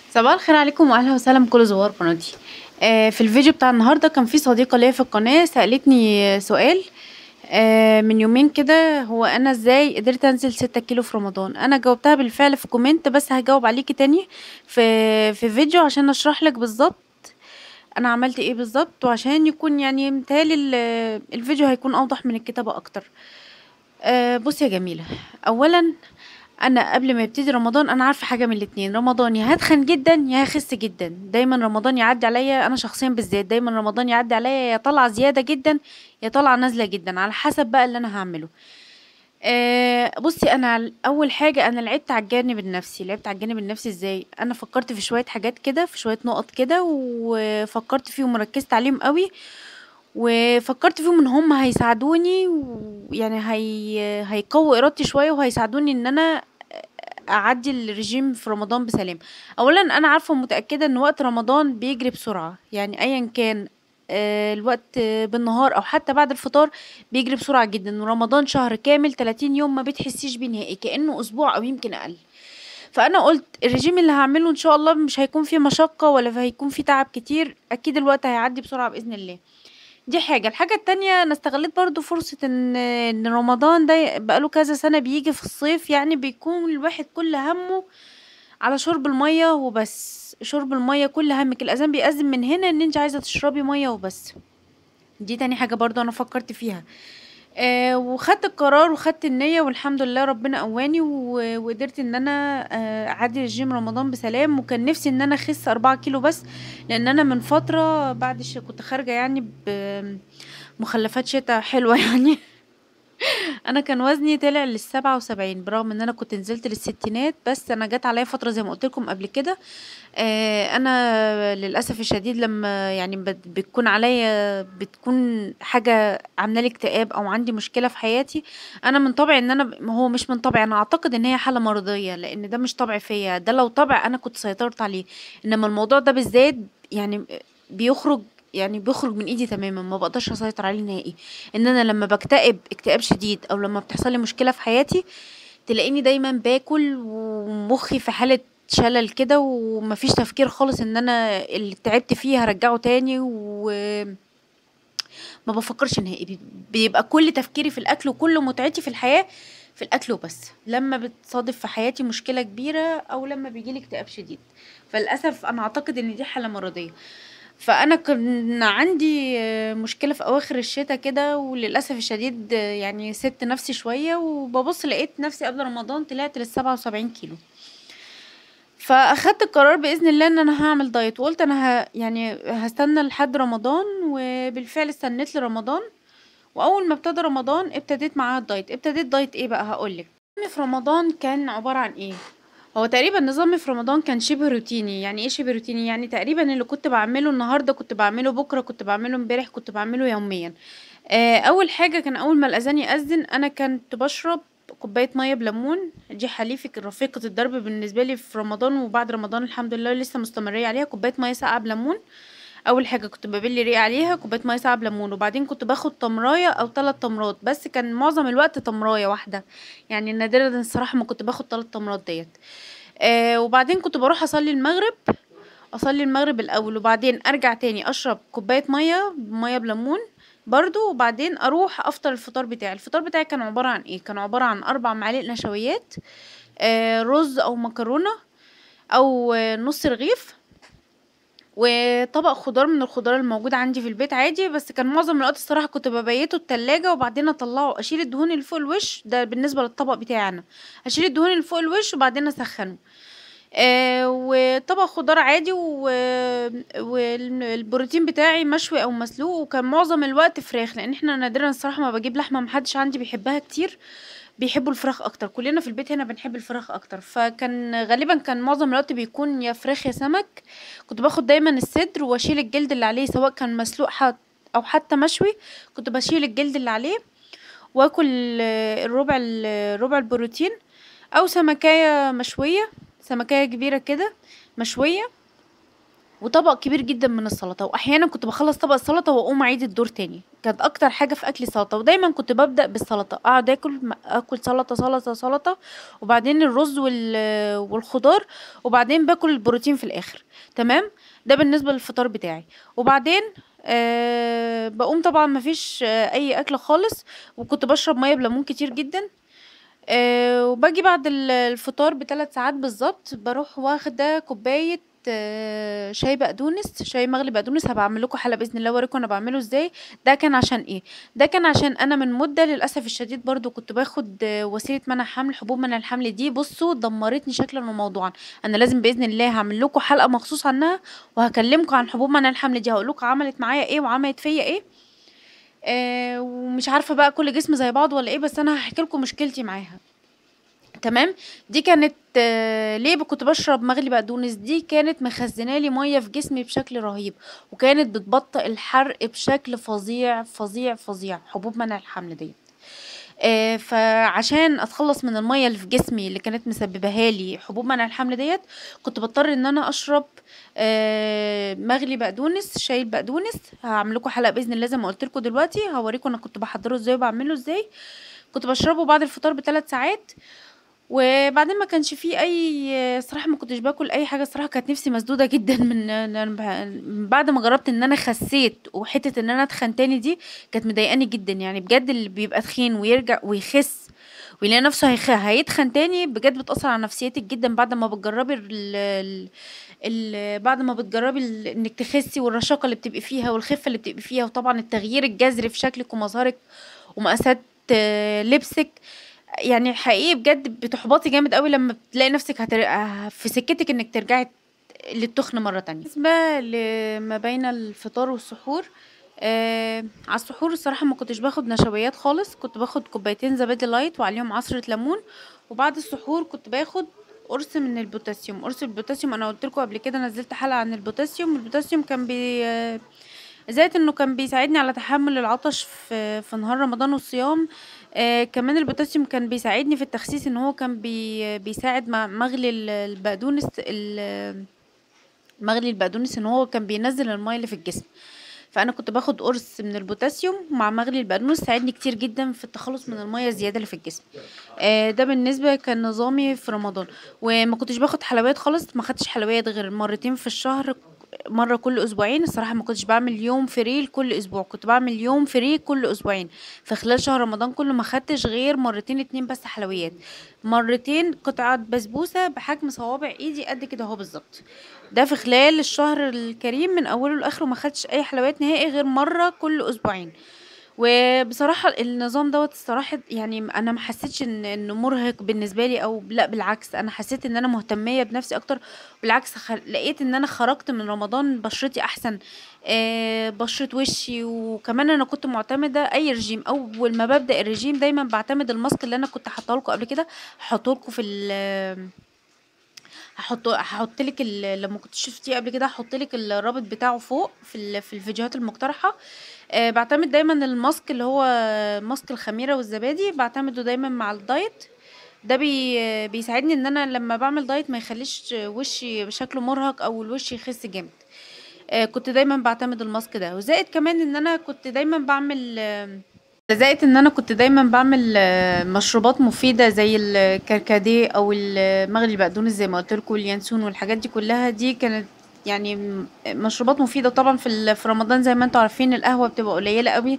صباح الخير عليكم واهلا وسهلا بكل زوار قناتي آه في الفيديو بتاع النهارده كان في صديقه ليا في القناه سالتني سؤال آه من يومين كده هو انا ازاي قدرت انزل ستة كيلو في رمضان انا جاوبتها بالفعل في كومنت بس هجاوب عليكي تاني في في فيديو عشان اشرح لك بالظبط انا عملت ايه بالظبط وعشان يكون يعني متهيألي ال- الفيديو هيكون اوضح من الكتابه اكتر آه بصي يا جميله اولا انا قبل ما يبتدي رمضان انا عارفه حاجه من الاتنين رمضان يا هتخن جدا يا هخس جدا دايما رمضان يعدي عليا انا شخصيا بالذات دايما رمضان يعدي عليا يا طالعه زياده جدا يا طالعه نازله جدا على حسب بقى اللي انا هعمله آه بصي انا ال- اول حاجه انا لعبت على الجانب النفسي لعبت على الجانب النفسي ازاي انا فكرت في شويه حاجات كده في شويه نقط كده وفكرت فيهم وركزت عليهم قوي وفكرت فيهم ان هم هيساعدوني ويعني هي هيقووا ارادتي شويه وهيساعدوني ان انا اعدي الرجيم في رمضان بسلام اولا انا عارفه ومتاكده ان وقت رمضان بيجري بسرعه يعني ايا كان آه، الوقت آه، بالنهار او حتى بعد الفطار بيجري بسرعه جدا ورمضان شهر كامل 30 يوم ما بتحسيش بيه نهائي كانه اسبوع او يمكن اقل فانا قلت الرجيم اللي هعمله ان شاء الله مش هيكون فيه مشقه ولا هيكون فيه تعب كتير اكيد الوقت هيعدي بسرعه باذن الله دي حاجة الحاجة التانية انا استغليت برضو فرصة ان ان رمضان ده بقاله كذا سنة بيجي في الصيف يعني بيكون الواحد كل همه على شرب المية وبس شرب المية كل همك الاذان بيأذن من هنا ان انت عايزة تشربي مية وبس دي تاني حاجة برضو انا فكرت فيها آه وخدت القرار وخدت النية والحمد لله ربنا قواني و- وقدرت ان انا آه اعدي الجيم رمضان بسلام وكان نفسي ان انا اخس اربعة كيلو بس لان انا من فترة بعد ش... كنت خارجة يعني بمخلفات شتاء حلوة يعني انا كان وزني طلع للسبعة وسبعين برغم ان انا كنت نزلت للستينات بس انا جت عليا فترة زي ما قلت لكم قبل كده آه انا للاسف الشديد لما يعني بت- بتكون عليا بتكون حاجة عاملة لي اكتئاب او عندي مشكلة في حياتي انا من طبعي ان انا ب- هو مش من طبعي انا اعتقد ان هي حالة مرضية لان ده مش طبع فيا ده لو طبع انا كنت سيطرت عليه انما الموضوع ده بالذات يعني بيخرج يعني بيخرج من ايدي تماما ما بقدرش اسيطر عليه نهائي ان انا لما بكتئب اكتئاب شديد او لما بتحصل لي مشكله في حياتي تلاقيني دايما باكل ومخي في حاله شلل كده ومفيش تفكير خالص ان انا اللي تعبت فيه هرجعه تاني وما بفكرش نهائي بي- بيبقى كل تفكيري في الاكل وكل متعتي في الحياه في الاكل وبس لما بتصادف في حياتي مشكله كبيره او لما بيجيلي اكتئاب شديد فللاسف انا اعتقد ان دي حاله مرضيه فانا كان عندي آه، مشكله في اواخر الشتاء كده وللاسف الشديد آه، يعني سبت نفسي شويه وببص لقيت نفسي قبل رمضان طلعت للسبعة وسبعين كيلو فاخدت القرار باذن الله ان انا هعمل دايت وقلت انا ه... يعني هستنى لحد رمضان وبالفعل استنيت لرمضان واول ما ابتدى رمضان ابتديت معاه الدايت ابتديت دايت ايه بقى هقولك نظامي في رمضان كان عبارة عن ايه هو تقريبا نظامي في رمضان كان شبه روتيني يعني ايه شبه روتيني يعني تقريبا اللي كنت بعمله النهارده كنت بعمله بكره كنت بعمله امبارح كنت بعمله يوميا آه، اول حاجه كان اول ما الاذان ياذن انا كنت بشرب كوبايه ميه بليمون دي حليفه رفيقه الدرب بالنسبه لي في رمضان وبعد رمضان الحمد لله لسه مستمريه عليها كوبايه ميه ساقعه بليمون اول حاجه كنت ببلي ريق عليها كوبايه ميه ساقعه بليمون وبعدين كنت باخد تمرايه او ثلاث تمرات بس كان معظم الوقت تمرايه واحده يعني نادرا الصراحه ما كنت باخد ثلاث تمرات ديت آه وبعدين كنت بروح اصلي المغرب اصلي المغرب الاول وبعدين ارجع تاني اشرب كوبايه ميه ميه بليمون برضو وبعدين اروح افطر الفطار بتاعي الفطار بتاعي كان عباره عن ايه كان عباره عن اربع معالق نشويات آه رز او مكرونه او آه نص رغيف وطبق خضار من الخضار الموجود عندي في البيت عادي بس كان معظم الوقت الصراحه كنت ببيته التلاجة وبعدين اطلعه اشيل الدهون اللي فوق الوش ده بالنسبه للطبق بتاعي انا اشيل الدهون اللي فوق الوش وبعدين اسخنه آه وطبق خضار عادي و... والبروتين بتاعي مشوي او مسلوق وكان معظم الوقت فراخ لان احنا نادرا الصراحه ما بجيب لحمه محدش عندي بيحبها كتير بيحبوا الفراخ اكتر كلنا في البيت هنا بنحب الفراخ اكتر فكان غالبا كان معظم الوقت بيكون يا فراخ يا سمك كنت باخد دايما الصدر واشيل الجلد اللي عليه سواء كان مسلوق حت او حتى مشوي كنت بشيل الجلد اللي عليه واكل آه، الربع ال- ربع البروتين او سمكية مشوية سمكية كبيرة كده مشوية وطبق كبير جدًا من السلطة، وأحيانًا كنت باخلّص طبق السلطة وأقوم أعيد الدور تاني، كانت أكتر حاجة في أكلي السلطة، ودايمًا كنت بابدأ بالسلطة، أقعد آكل م آكل سلطة، سلطة، سلطة، وبعدين الرز وال والخضار، وبعدين باكل البروتين في الآخر، تمام، ده بالنسبة للفطار بتاعي، وبعدين آآ باقوم طبعًا ما فيش أي أكل خالص، وكنت باشرب مَيّة بليمون كتير جدًا، آآ وباجي بعد ال الفطار ب3 ساعات بالضبط، باروح واخدة كوباية شاي بقدونس، شاي مغلي بقدونس، هابقى أعمل لكم حلقة بإذن الله أوريكم أنا باعمله إزاي، ده كان عشان إيه، ده كان عشان أنا من مدة للأسف الشديد برضه كنت باخد وسيلة منع حمل، حبوب منع الحمل دي بُصّوا دمّرتني شكلًا وموضوعًا، أنا لازم بإذن الله هاعمل لكم حلقة مخصوص عنها، وهاكلمكم عن حبوب منع الحمل دي، هاقول لكم عملت معايا إيه وعملت فيّا إيه، آآ ومش عارفة بقى كل جسم زي بعضه والّا إيه، بس أنا هاحكي لكم مشكلتي معاها. تمام، دي كانت ليه ب كنت باشرب مغلي بقدونس، دي كانت مخزنة لي مَيّة في جسمي بشكل رهيب، وكانت بتبطئ الحرق بشكل فظيع، فظيع، فظيع، حبوب منع الحمل ديّة. آآ فعشان أتخلّص من المَيّة اللي في جسمي اللي كانت مسبباها لي حبوب منع الحمل ديّة، كنت باضطر إن أنا أشرب آآ مغلي بقدونس، شاي البقدونس، هاعمل لكم حلقة بإذن الله زي ما قُلت لكم دلوقتي، هاوريكم أنا كنت باحضّره إزاي وباعمله إزاي، كنت باشربه بعد الفطار ب3 ساعات، وبعدين ما كانش في أي الصراحة ما كنتش باكل أي حاجة الصراحة كانت نِفسي مسدودة جدًا من إن أنا ب من بعد ما جرّبت إن أنا خسيت، وحتّة إن أنا أتخن تاني دي كانت مضايقاني جدًا، يعني بجد اللي بيبقى تخين ويرجع ويخس ويلاقي نَفسه هيخ هيتخن تاني بجد بتأثّر على نفسيتِك جدًا بعد ما بتجرّبي ال ال ال بعد ما بتجرّبي ال إنِّك تخسي والرشاقة اللي بتبقي فيها والخفة اللي بتبقي فيها، وطبعًا التغيير الجذري في شكلِك ومظهرِك ومقاسات لبسِك، يعني حقيقي بجد بتحبطي جامد أوي لمّا بتلاقي نَفسِك هتر في سكتِك إنِّك ترجعي للتخن مرّة تانية. بالنسبة لما بين الفطار والسحور، آآ على السحور الصراحة ما كنتش باخد نشويات خالص، كنت باخد كوبايتين زبادي لايت وعليهم عصرة ليمون، وبعد السحور كنت باخد قرص من البوتاسيوم، قرص البوتاسيوم أنا قُلت لكم قبل كده نزّلت حلقة عن البوتاسيوم، البوتاسيوم كان بي زائد إنه كان بيساعدني على تحمُّل العطش في في نهار رمضان والصيام، آآ كمان البوتاسيوم كان بيساعدني في التخسيس إن هو كان بي بيساعد مع مغلي ال البقدونس ال مغلي البقدونس إن هو كان بينزّل المَيّة اللي في الجسم، فأنا كنت باخد قرص من البوتاسيوم مع مغلي البقدونس ساعدني كتير جدًا في التخلُّص من المَيّة الزيادة اللي في الجسم، آآ ده بالنسبة كان نظامي في رمضان، وما كنتش باخد حلويات خالص، ما خدتش حلويات غير مرّتين في الشهر، مرّة كل أسبوعين، الصراحة ما كنتش باعمل يوم free لكل أسبوع، كنت باعمل يوم free كل أسبوعين، في خلال شهر رمضان كلّه ما خدتش غير مرّتين، 2 بس حلويات، مرّتين قطعة بسبوسة بحجم صوابع إيدي قد كده أهو بالضبط، ده في خلال الشهر الكريم من أوله لآخره ما خدتش أي حلويات نهائي غير مرّة كل أسبوعين، وبصراحة النظام دوّة الصراحة يعني أنا ما حسيتش إن إنه مُرهق بالنسبة لي أو لأ بالعكس، أنا حسيت إن أنا مهتمية بنفسي أكتر، بالعكس خ لقيت إن أنا خرجت من رمضان بشرتي أحسن، آآ بشرة وشي، وكمان أنا كنت معتمدة أي ريجيم أول ما بابدأ الريجيم دايمًا باعتمد الماسك اللي أنا كنت حاطاه لكم قبل كده، هاحطه لكم في ال هاحطه هاحط لِك ال لمّا كنتِ شُفتيه قبل كده هاحط لِك الرابط بتاعه فوق في ال في الفيديوهات المقترحة، آآ باعتمد دايمًا الماسك اللي هو ماسك الخميرة والزبادي، باعتمده دايمًا مع الدايت، ده بي بيساعدني إن أنا لمّا باعمل دايت ما يخلّيش وشي شكله مُرهق أو الوش يخس جامد، آآ كنت دايمًا باعتمد الماسك ده، وزائد كمان إن أنا كنت دايمًا باعمل زائد إن أنا كنت دايمًا باعمل مشروبات مفيدة زي الكركديه أو ال مغلي البقدونس زي ما قُلت لكم واليانسون والحاجات دي كلّها، دي كانت يعني م مشروبات مفيدة طبعًا في ال في رمضان زي ما أنتم عارفين القهوة بتبقى قليلة أوي،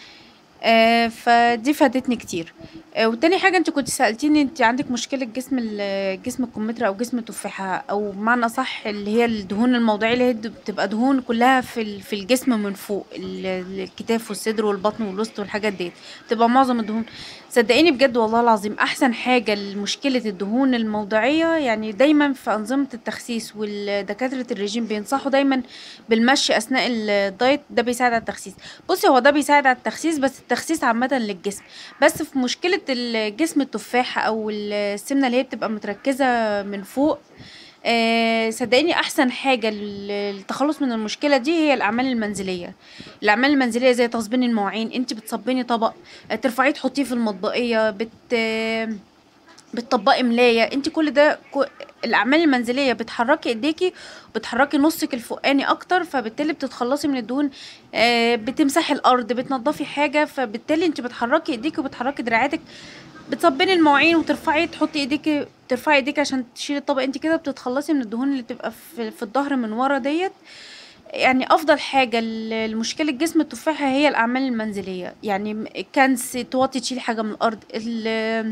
آآ فدي فادتني كتير، آآ وتاني حاجة أنتِ كنتِ سألتيني أنتِ عندِك مشكلة جسم ال جسم الكمثرى أو جسم التفاحة أو بمعنى أصح اللي هي الدهون الموضعية اللي هي د بتبقى دهون كلّها في ال في الجسم من فوق، ال الكتاف والصدر والبطن والوسط والحاجات ديّة، بتبقى معظم الدهون صدقيني بجد والله العظيم أحسن حاجة لمشكلة الدهون الموضعية يعني دايمًا في أنظمة التخسيس وال دكاترة الريجيم بينصحوا دايمًا بالمشي أثناء الدايت ده بيساعد على التخسيس، بُصّي هو ده بيساعد على التخسيس بس التخسيس عامةً للجسم، بس في مشكلة ال جسم التفاحة أو ال السمنة اللي هي بتبقى متركزة من فوق، آآ صدقيني أحسن حاجة لل للتخلُّص من المشكلة دي هي الأعمال المنزلية، الأعمال المنزلية زي تصبين المواعين، أنتِ بتصبّني طبق، ترفعيه تحطيه في المطبقية، بت بتطبّقي ملاية، أنتِ كل ده ك الاعمال المنزليه بتحركي ايديكي بتحركي نصك الفوقاني اكتر فبالتالي بتتخلصي من الدهون آه، بتمسحي الارض بتنضفي حاجه فبالتالي انت بتحركي ايديكي وبتحركي دراعاتك بتصبني المواعين وترفعي تحطي ايديكي ترفعي ايديكي عشان تشيلي الطبق انت كده بتتخلصي من الدهون اللي بتبقى في, في الظهر من ورا ديت يعني افضل حاجه ل- لمشكله جسم التفاحه هي الاعمال المنزليه يعني م- كنس توطي تشيلي حاجه من الارض ال-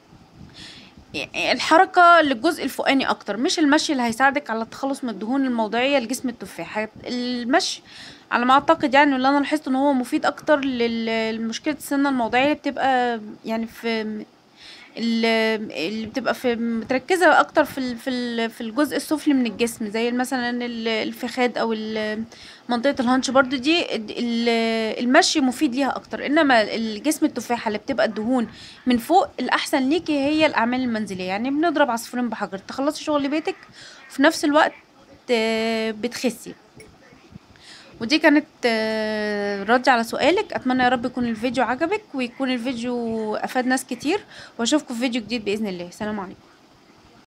الحركه للجزء الفوقاني اكتر مش المشي اللي هيساعدك على التخلص من الدهون الموضعيه لجسم التفاح المشي على ما اعتقد يعني اللي انا لاحظت ان هو مفيد اكتر لل- لمشكله السمنه الموضعيه اللي بتبقى يعني في ال- اللي بتبقى في متركزة أكتر في ال- في ال- في الجزء السفلي من الجسم زي مثلا ال- الفخاد أو ال- منطقة الهانش برضو دي ال- ال- المشي مفيد ليها أكتر إنما الجسم التفاحة اللي بتبقى الدهون من فوق الأحسن ليكي هي الأعمال المنزلية يعني بنضرب عصفورين بحجر تخلصي شغل بيتك وفي نفس الوقت آه، بتخسي ودي كانت آه، رد على سؤالك اتمنى يا رب يكون الفيديو عجبك ويكون الفيديو افاد ناس كتير واشوفكم في فيديو جديد باذن الله سلام عليكم